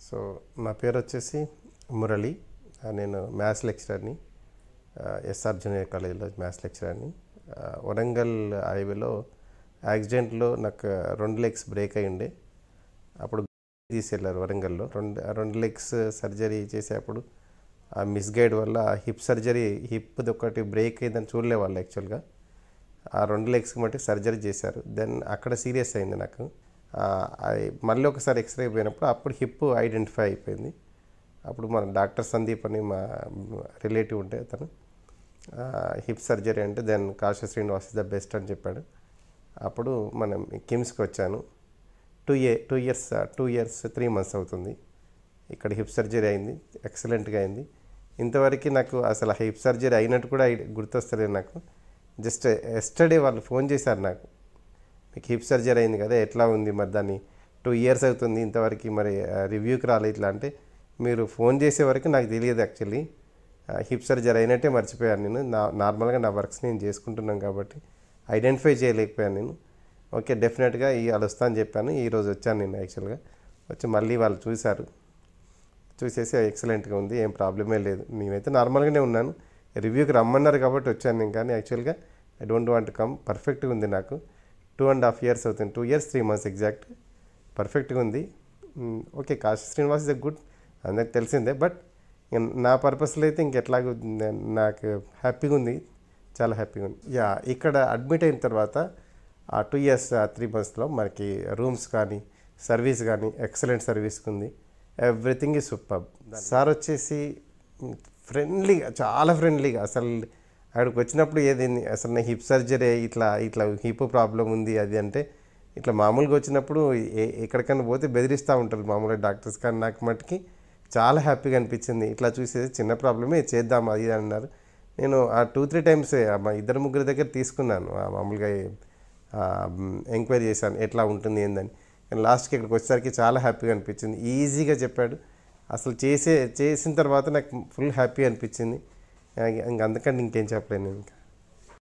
so నా పేరు వచ్చేసి మురళి ఆ, నేను మ్యాథ్స్ లెక్చరర్ని ఎస్ఆర్ జూనియర్ కాలేజీలో మ్యాథ్స్ లెక్చరర్ని ఆ, వరంగల్ హైవేలో యాక్సిడెంట్లో నాకు రెండు లెగ్స్ బ్రేక్ అయి ఉండే అప్పుడు తీసుకెళ్ళారు వరంగల్లో రెండు రెండు లెగ్స్ సర్జరీ చేసేటప్పుడు ఆ మిస్గైడ్ వల్ల హిప్ సర్జరీ హిప్ ఒకటి బ్రేక్ అయిందని చూడలే వాళ్ళు యాక్చువల్గా ఆ రెండు లెగ్స్కి మట్టి సర్జరీ చేశారు దెన్ అక్కడ సీరియస్ అయింది నాకు ఆ, అది మళ్ళీ ఒకసారి ఎక్స్రే పోయినప్పుడు అప్పుడు హిప్ ఐడెంటిఫై అయిపోయింది అప్పుడు మన డాక్టర్ సందీప్ అని మా రిలేటివ్ ఉంటే అతను హిప్ సర్జరీ అంటే then Kasi Srinivas is the best అని చెప్పాడు అప్పుడు మనం కిమ్స్కి వచ్చాను two year two years two years three months అవుతుంది ఇక్కడ హిప్ సర్జరీ అయింది ఎక్సలెంట్గా అయింది ఇంతవరకు నాకు అసలు హిప్ సర్జరీ అయినట్టు కూడా ఐ- గుర్తొస్తలేదు నాకు జస్ట్ ఎస్టర్డే వాళ్ళు ఫోన్ చేశారు నాకు మీకు హిప్ సర్జరీ అయింది కదా ఎట్లా ఉంది మరి దాన్ని టూ ఇయర్స్ అవుతుంది ఇంతవరకు మరి రివ్యూకి రాలేదు ఇట్లా అంటే మీరు ఫోన్ చేసే వరకు నాకు తెలియదు యాక్చువల్లీ హిప్ సర్జరీ అయినట్టే మర్చిపోయాను నేను నా నార్మల్గా నా వర్క్స్ నేను చేసుకుంటున్నాను కాబట్టి ఐడెంటిఫై చేయలేకపోయాను నేను ఓకే డెఫినెట్గా ఇవాళ వస్తా అని చెప్పాను ఈరోజు వచ్చాను నేను యాక్చువల్గా వచ్చి మళ్ళీ వాళ్ళు చూశారు చూసేసి ఎక్సలెంట్గా ఉంది ఏం ప్రాబ్లమే లేదు నేనైతే నార్మల్గానే ఉన్నాను రివ్యూకి రమ్మన్నారు కాబట్టి వచ్చాను నేను కానీ యాక్చువల్గా ఐ డోంట్ వాంట్ కమ్ పర్ఫెక్ట్గా ఉంది నాకు టూ అండ్ హాఫ్ ఇయర్స్ అవుతుంది two years three months exact పర్ఫెక్ట్గా ఉంది మ్, okay Kasi Srinivas is a good అందరికి తెలిసిందే బట్ నా పర్పస్లో అయితే ఇంకెట్లాగ ఉంది, నాకు హ్యాపీగా ఉంది చాలా హ్యాపీగా ఉంది యా ఇక్కడ అడ్మిట్ అయిన తర్వాత ఆ టూ ఇయర్స్ త్రీ మంత్స్లో మనకి రూమ్స్ కానీ సర్వీస్ కానీ ఎక్సలెంట్ సర్వీస్ ఉంది ఎవ్రీథింగ్ ఈ సూపర్ సార్ వచ్చేసి ఫ్రెండ్లీగా చాలా ఫ్రెండ్లీగా అసలు అక్కడికి వచ్చినప్పుడు ఏది అసలు నా హిప్ సర్జరీ ఇట్లా ఇట్లా హిప్ ప్రాబ్లం ఉంది అది అంటే ఇట్లా మామూలుగా వచ్చినప్పుడు ఏ- ఎక్కడికైనా పోతే బెదిరిస్తూ ఉంటారు మామూలుగా డాక్టర్స్ కానీ నాకు మట్టుకి చాలా హ్యాపీగా అనిపించింది ఇట్లా చూసేది చిన్న ప్రాబ్లమే చేద్దాం అది ఇది అన్నారు నేను ఆ టూ త్రీ టైమ్స్ మా ఇద్దరు ముగ్గురు దగ్గర తీసుకున్నాను ఆ మామూలుగా ఎంక్వైరీ చేశాను ఎట్లా ఉంటుంది ఏందని కానీ లాస్ట్కి ఇక్కడికి వచ్చేసరికి చాలా హ్యాపీగా అనిపించింది ఈజీగా చెప్పాడు అసలు చేసే చేసిన తర్వాత నాకు ఫుల్ హ్యాపీ అనిపించింది ఇంక అందుకని ఇంకేం చెప్పలేను నేను ఇంకా